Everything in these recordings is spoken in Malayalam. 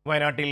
വയനാട്ടിൽ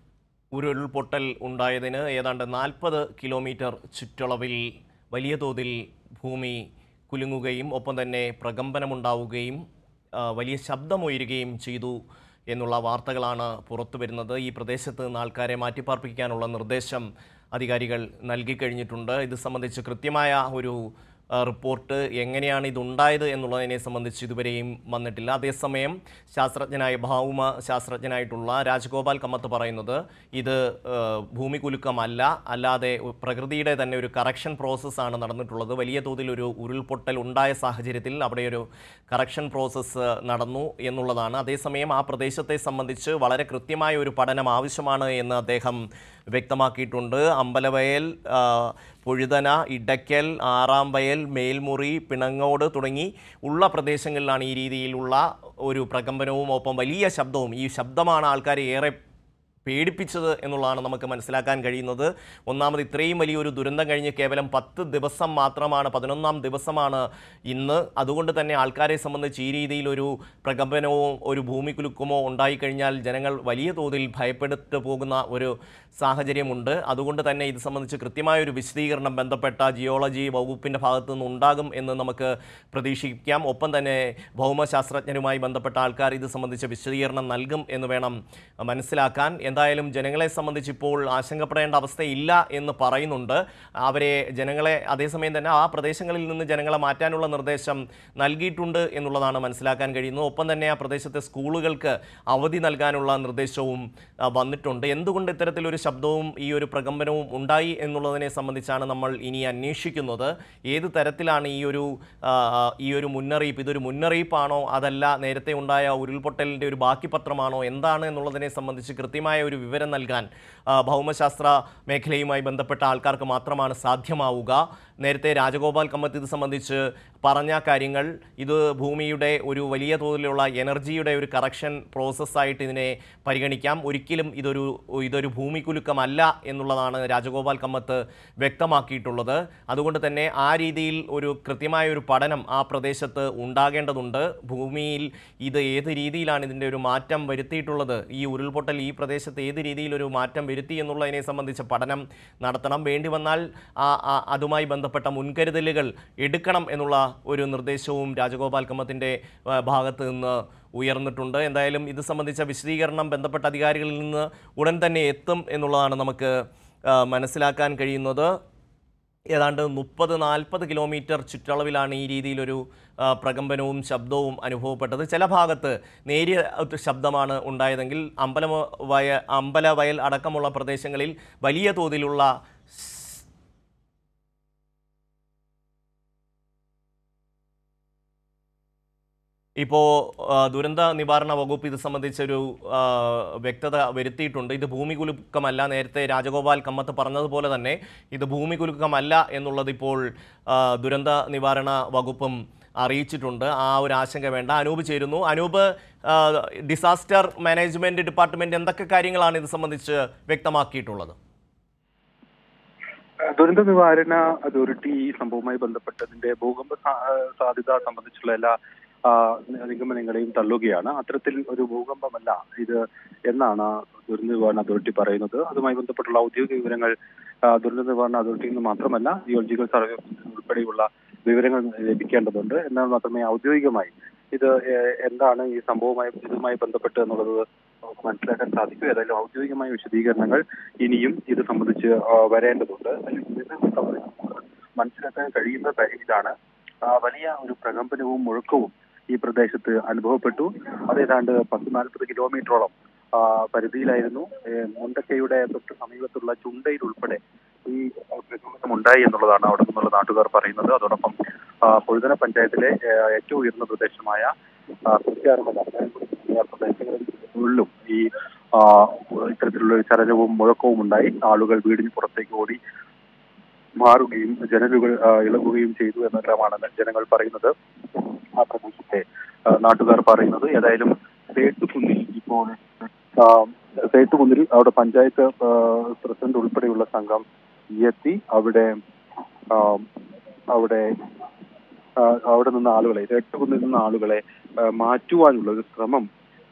ഉരുൾപൊട്ടൽ ഉണ്ടായതിന് ഏതാണ്ട് നാൽപ്പത് കിലോമീറ്റർ ചുറ്റളവിൽ വലിയ തോതിൽ ഭൂമി കുലുങ്ങുകയും ഒപ്പം തന്നെ പ്രകമ്പനമുണ്ടാവുകയും ആ, വലിയ ശബ്ദമുയരുകയും ചെയ്തു എന്നുള്ള വാർത്തകളാണ് പുറത്തു വരുന്നത് ഈ പ്രദേശത്ത് നിന്ന് ആൾക്കാരെ മാറ്റിപ്പാർപ്പിക്കാനുള്ള നിർദ്ദേശം അധികാരികൾ നൽകിക്കഴിഞ്ഞിട്ടുണ്ട് ഇത് സംബന്ധിച്ച് കൃത്യമായ ഒരു ആ, റിപ്പോർട്ട് എങ്ങനെയാണ് ഇതുണ്ടായത് എന്നുള്ളതിനെ സംബന്ധിച്ച് ഇതുവരെയും വന്നിട്ടില്ല അതേസമയം ശാസ്ത്രജ്ഞനായ ഭൗമ ശാസ്ത്രജ്ഞനായിട്ടുള്ള രാജഗോപാൽ കമ്മത്ത് പറയുന്നത് ഇത് ആ, ഭൂമി കുലുക്കമല്ല അല്ലാതെ പ്രകൃതിയുടെ തന്നെ ഒരു കറക്ഷൻ പ്രോസസ്സാണ് നടന്നിട്ടുള്ളത് വലിയ തോതിൽ ഒരു ഉരുൾപൊട്ടൽ ഉണ്ടായ സാഹചര്യത്തിൽ അവിടെ ഒരു കറക്ഷൻ പ്രോസസ്സ് നടന്നു എന്നുള്ളതാണ് അതേസമയം ആ പ്രദേശത്തെ സംബന്ധിച്ച് വളരെ കൃത്യമായ ഒരു പഠനം ആവശ്യമാണ് എന്ന് അദ്ദേഹം വ്യക്തമാക്കിയിട്ടുണ്ട് അമ്പലവയൽ ആ, പൊഴുതന ഇടയ്ക്കൽ ആറാംവയൽ മേൽമുറി പിണങ്ങോട് തുടങ്ങി ഉള്ള പ്രദേശങ്ങളിലാണ് ഈ രീതിയിലുള്ള ഒരു പ്രകമ്പനവും ഒപ്പം വലിയ ശബ്ദവും ഈ ശബ്ദമാണ് ആൾക്കാരെ ഏറെ പേടിപ്പിച്ചത് എന്നുള്ളതാണ് നമുക്ക് മനസ്സിലാക്കാൻ കഴിയുന്നത് ഒന്നാമത് ഇത്രയും വലിയൊരു ദുരന്തം കഴിഞ്ഞ് കേവലം പത്ത് ദിവസം മാത്രമാണ് പതിനൊന്നാം ദിവസമാണ് ഇന്ന് അതുകൊണ്ട് തന്നെ ആൾക്കാരെ സംബന്ധിച്ച് ഈ രീതിയിലൊരു പ്രകമ്പനമോ ഒരു ഭൂമികുലുക്കമോ ഉണ്ടായിക്കഴിഞ്ഞാൽ ജനങ്ങൾ വലിയ തോതിൽ ഭയപ്പെടുത്തു പോകുന്ന ഒരു സാഹചര്യമുണ്ട് അതുകൊണ്ട് തന്നെ ഇത് സംബന്ധിച്ച് കൃത്യമായ ഒരു വിശദീകരണം ബന്ധപ്പെട്ട ജിയോളജി വകുപ്പിൻ്റെ ഭാഗത്തു നിന്ന് ഉണ്ടാകും എന്ന് നമുക്ക് പ്രതീക്ഷിക്കാം ഒപ്പം തന്നെ ഭൗമശാസ്ത്രജ്ഞരുമായി ബന്ധപ്പെട്ട ആൾക്കാർ ഇത് സംബന്ധിച്ച് വിശദീകരണം നൽകും എന്ന് വേണം മനസ്സിലാക്കാൻ എന്തായാലും ജനങ്ങളെ സംബന്ധിച്ച് ഇപ്പോൾ ആശങ്കപ്പെടേണ്ട അവസ്ഥയില്ല എന്ന് പറയുന്നുണ്ട് അവരെ ജനങ്ങളെ അതേസമയം തന്നെ ആ പ്രദേശങ്ങളിൽ നിന്ന് ജനങ്ങളെ മാറ്റാനുള്ള നിർദ്ദേശം നൽകിയിട്ടുണ്ട് എന്നുള്ളതാണ് മനസ്സിലാക്കാൻ കഴിയുന്നത് ഒപ്പം തന്നെ ആ പ്രദേശത്തെ സ്കൂളുകൾക്ക് അവധി നൽകാനുള്ള നിർദ്ദേശവും ആ, വന്നിട്ടുണ്ട് എന്തുകൊണ്ട് ഇത്തരത്തിലൊരു ശബ്ദവും ഈ ഒരു പ്രകമ്പനവും ഉണ്ടായി എന്നുള്ളതിനെ സംബന്ധിച്ചാണ് നമ്മൾ ഇനി അന്വേഷിക്കുന്നത് ഏത് തരത്തിലാണ് ഈ ഒരു ആ, ആ, ഈ ഒരു മുന്നറിയിപ്പ് ഇതൊരു മുന്നറിയിപ്പാണോ അതല്ല നേരത്തെ ഉണ്ടായ ഉരുൾപൊട്ടലിൻ്റെ ഒരു ബാക്കി പത്രമാണോ എന്താണ് എന്നുള്ളതിനെ സംബന്ധിച്ച് കൃത്യമായ ഒരു വിവരം നൽകാൻ ആ, ഭൗമശാസ്ത്ര മേഖലയുമായി ബന്ധപ്പെട്ട ആൾക്കാർക്ക് മാത്രമാണ് സാധ്യമാവുക നേരത്തെ രാജഗോപാൽ കമ്മത്ത് ഇത് സംബന്ധിച്ച് പറഞ്ഞ കാര്യങ്ങൾ ഇത് ഭൂമിയുടെ ഒരു വലിയ തോതിലുള്ള എനർജിയുടെ ഒരു കറക്ഷൻ പ്രോസസ്സായിട്ട് ഇതിനെ പരിഗണിക്കാം ഒരിക്കലും ഇതൊരു ഇതൊരു ഭൂമികുലുക്കമല്ല എന്നുള്ളതാണ് രാജഗോപാൽ കമ്മത്ത് വ്യക്തമാക്കിയിട്ടുള്ളത് അതുകൊണ്ട് തന്നെ ആ രീതിയിൽ ഒരു കൃത്യമായ ഒരു പഠനം ആ പ്രദേശത്ത് ഉണ്ടാകേണ്ടതുണ്ട് ഭൂമിയിൽ ഇത് ഏത് രീതിയിലാണ് ഇതിൻ്റെ ഒരു മാറ്റം വരുത്തിയിട്ടുള്ളത് ഈ ഉരുൾപൊട്ടൽ ഈ പ്രദേശത്ത് ഏത് രീതിയിലൊരു മാറ്റം വരുത്തി എന്നുള്ളതിനെ സംബന്ധിച്ച പഠനം നടത്തണം വേണ്ടി വന്നാൽ ആ ആ- അതുമായി ബന്ധപ്പെട്ട മുൻകരുതലുകൾ എടുക്കണം എന്നുള്ള ഒരു നിർദ്ദേശവും രാജഗോപാൽ കമ്മത്തിൻ്റെ ആ, ഭാഗത്ത് നിന്ന് ഉയർന്നിട്ടുണ്ട് എന്തായാലും ഇത് സംബന്ധിച്ച വിശദീകരണം ബന്ധപ്പെട്ട അധികാരികളിൽ നിന്ന് ഉടൻ തന്നെ എത്തും എന്നുള്ളതാണ് നമുക്ക് ആ, മനസ്സിലാക്കാൻ കഴിയുന്നത് ഏതാണ്ട് മുപ്പത് നാൽപ്പത് കിലോമീറ്റർ ചുറ്റളവിലാണ് ഈ രീതിയിലൊരു ആ, പ്രകമ്പനവും ശബ്ദവും അനുഭവപ്പെട്ടത് ചില ഭാഗത്ത് നേരിയ ഒരു ശബ്ദമാണ് ഉണ്ടായതെങ്കിൽ അമ്പലമ വയ അമ്പലവയൽ അടക്കമുള്ള പ്രദേശങ്ങളിൽ വലിയ തോതിലുള്ള ഇപ്പോൾ ദുരന്ത നിവാരണ വകുപ്പ് ഇത് സംബന്ധിച്ചൊരു ആ, വ്യക്തത വരുത്തിയിട്ടുണ്ട് ഇത് ഭൂമി കുലുക്കമല്ല നേരത്തെ രാജഗോപാൽ കമ്മത്ത് പറഞ്ഞതുപോലെ തന്നെ ഇത് ഭൂമി കുലുക്കമല്ല എന്നുള്ളത് ഇപ്പോൾ ആ, ദുരന്ത നിവാരണ വകുപ്പും അറിയിച്ചിട്ടുണ്ട് ആ ഒരു ആശങ്ക വേണ്ട അനൂപ് ചേരുന്നു അനൂപ് ആ, ഡിസാസ്റ്റർ മാനേജ്മെന്റ് ഡിപ്പാർട്ട്മെന്റ് എന്തൊക്കെ കാര്യങ്ങളാണ് ഇത് സംബന്ധിച്ച് വ്യക്തമാക്കിയിട്ടുള്ളത് ദുരന്ത നിവാരണ അതോറിറ്റി ഈ സംഭവവുമായി ബന്ധപ്പെട്ടതിന്റെ ഭൂകമ്പ സാ- സാധ്യത സംബന്ധിച്ചുള്ള എല്ലാ ആ, നിഗമനങ്ങളെയും തള്ളുകയാണ് അത്തരത്തിൽ ഒരു ഭൂകമ്പമല്ല ഇത് എന്നാണ് ദുരന്ത നിവാരണ അതോറിറ്റി പറയുന്നത് അതുമായി ബന്ധപ്പെട്ടുള്ള ഔദ്യോഗിക വിവരങ്ങൾ ആ, ദുരന്ത നിവാരണ അതോറിറ്റിയിൽ നിന്ന് മാത്രമല്ല ജിയോളജിക്കൽ സർവേ ഉൾപ്പെടെയുള്ള വിവരങ്ങൾ ലഭിക്കേണ്ടതുണ്ട് എന്നാൽ മാത്രമേ ഔദ്യോഗികമായി ഇത് ഏഹ്, എന്താണ് ഈ സംഭവവുമായി ഇതുമായി ബന്ധപ്പെട്ട് എന്നുള്ളത് നമുക്ക് മനസ്സിലാക്കാൻ സാധിക്കും ഏതായാലും ഔദ്യോഗികമായ വിശദീകരണങ്ങൾ ഇനിയും ഇത് സംബന്ധിച്ച് ആ, വരേണ്ടതുണ്ട് ഇത് സംബന്ധിച്ച് മനസ്സിലാക്കാൻ കഴിയുന്ന കാര്യം ഇതാണ് ആ, വലിയ ഒരു പ്രകമ്പനവും മുഴക്കവും ഈ പ്രദേശത്ത് അനുഭവപ്പെട്ടു അത് ഏതാണ്ട് പത്ത് നാൽപ്പത് കിലോമീറ്ററോളം ആ, പരിധിയിലായിരുന്നു ഏഹ്, മുണ്ടക്കയുടെ തൊട്ട് സമീപത്തുള്ള ചുണ്ടയിൽ ഉൾപ്പെടെ ഈ പ്രകമ്പനം ഉണ്ടായി എന്നുള്ളതാണ് അവിടെ നിന്നുള്ള നാട്ടുകാർ പറയുന്നത് അതോടൊപ്പം ആ, പൊഴുതന പഞ്ചായത്തിലെ ഏഹ്, ഏറ്റവും ഉയർന്ന പ്രദേശമായ ആ, കുറ്റിയാർമല തുടങ്ങിയ പ്രദേശങ്ങളിലും ഈ ആ, ഇത്തരത്തിലുള്ള ഒരു ചലനവും മുഴക്കവും ഉണ്ടായി ആളുകൾ വീടിന് പുറത്തേക്ക് ഓടി മാറുകയും ജനലുകൾ ആ, ഇളകുകയും ചെയ്തു എന്നെല്ലാമാണ് ജനങ്ങൾ പറയുന്നത് ആ പ്രദേശത്തെ ആ, നാട്ടുകാർ പറയുന്നത് ഏതായാലും സേട്ടുകുന്നിൽ ഇപ്പോൾ ആ, സേട്ടുകുന്നിൽ അവിടെ പഞ്ചായത്ത് ആ, പ്രസിഡന്റ് ഉൾപ്പെടെയുള്ള സംഘം എത്തി അവിടെ ആ, അവിടെ ആ, അവിടെ നിന്ന് ആളുകളെ സേട്ടുകുന്നിൽ നിന്ന് ആളുകളെ ആ, മാറ്റുവാനുള്ള ഒരു ശ്രമം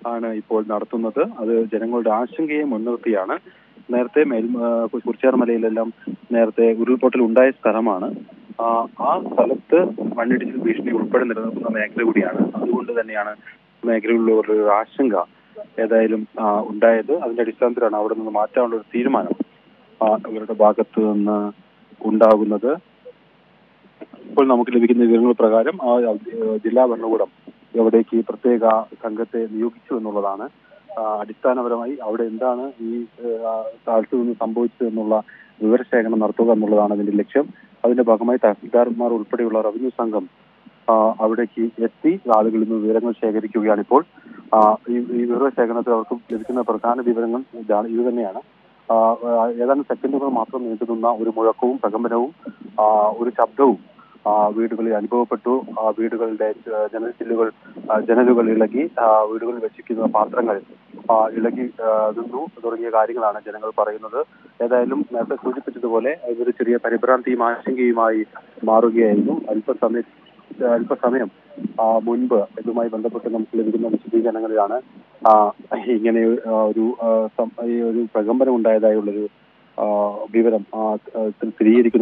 ആണ് ഇപ്പോൾ നടത്തുന്നത് അത് ജനങ്ങളുടെ ആശങ്കയെ മുൻനിർത്തിയാണ് നേരത്തെ മേൽ ആ, കുറിച്യാർ മലയിലെല്ലാം നേരത്തെ ഉരുൾപൊട്ടൽ ഉണ്ടായ സ്ഥലമാണ് ആ, ആ സ്ഥലത്ത് മണ്ണിടിച്ചിൽ ഭീഷണി ഉൾപ്പെടെ നിലനിൽക്കുന്ന മേഖല കൂടിയാണ് അതുകൊണ്ട് തന്നെയാണ് മേഖലയിലുള്ളവരുടെ ഒരു ആശങ്ക ഏതായാലും ആ, ഉണ്ടായത് അതിന്റെ അടിസ്ഥാനത്തിലാണ് അവിടെ നിന്ന് മാറ്റാനുള്ള ഒരു തീരുമാനം ആ, ഇവരുടെ ഭാഗത്ത് നിന്ന് ഉണ്ടാകുന്നത് ഇപ്പോൾ നമുക്ക് ലഭിക്കുന്ന വിവരങ്ങൾ പ്രകാരം ആ ഏഹ് ജില്ലാ ഭരണകൂടം എവിടേക്ക് പ്രത്യേക സംഘത്തെ നിയോഗിച്ചു എന്നുള്ളതാണ് ആ, അടിസ്ഥാനപരമായി അവിടെ എന്താണ് ഈ ഏഹ്, ആ സ്ഥലത്ത് നിന്ന് സംഭവിച്ചത് എന്നുള്ള വിവരശേഖരണം നടത്തുക എന്നുള്ളതാണ് അതിന്റെ ലക്ഷ്യം അതിന്റെ ഭാഗമായി തഹസിൽദാർമാർ ഉൾപ്പെടെയുള്ള റവന്യൂ സംഘം ആ, അവിടേക്ക് എത്തി ആളുകളിൽ നിന്ന് വിവരങ്ങൾ ശേഖരിക്കുകയാണ് ഇപ്പോൾ ആ, ഈ ഈ വിവരശേഖരണത്തിൽ അവർക്ക് ലഭിക്കുന്ന പ്രധാന വിവരങ്ങൾ ഇതാണ് ഇത് തന്നെയാണ് ആ, ആ, ഏതാനും സെക്കൻഡുകൾ മാത്രം നീണ്ടുനിന്ന ഒരു മുഴക്കവും പ്രകമ്പനവും ആ, ഒരു ശബ്ദവും ആ, വീടുകളിൽ അനുഭവപ്പെട്ടു ആ, വീടുകളുടെ ആ, ജനൽ ചില്ലുകൾ ആ, ജനലുകൾ ഇളകി ആ, വീടുകളിൽ വെച്ചിരിക്കുന്ന പാത്രങ്ങൾ ആ, ഇളകി ആ, നിന്നു തുടങ്ങിയ കാര്യങ്ങളാണ് ജനങ്ങൾ പറയുന്നത് ഏതായാലും നേരത്തെ സൂചിപ്പിച്ചതുപോലെ ഇതൊരു ചെറിയ പരിഭ്രാന്തിയും ആശങ്കയുമായി മാറുകയായിരുന്നു അല്പസമയം അല്പസമയം ആ, മുൻപ് ഇതുമായി ബന്ധപ്പെട്ട് നമുക്ക് ലഭിക്കുന്ന വിശദീകരണങ്ങളിലാണ് ആ, ഇങ്ങനെ ആ, ഒരു ആ, സം- ഈ ഒരു പ്രകമ്പനം ഉണ്ടായതായുള്ളൊരു ആ, വിവരം ആ, സ്ഥിരീകരിക്കുന്നു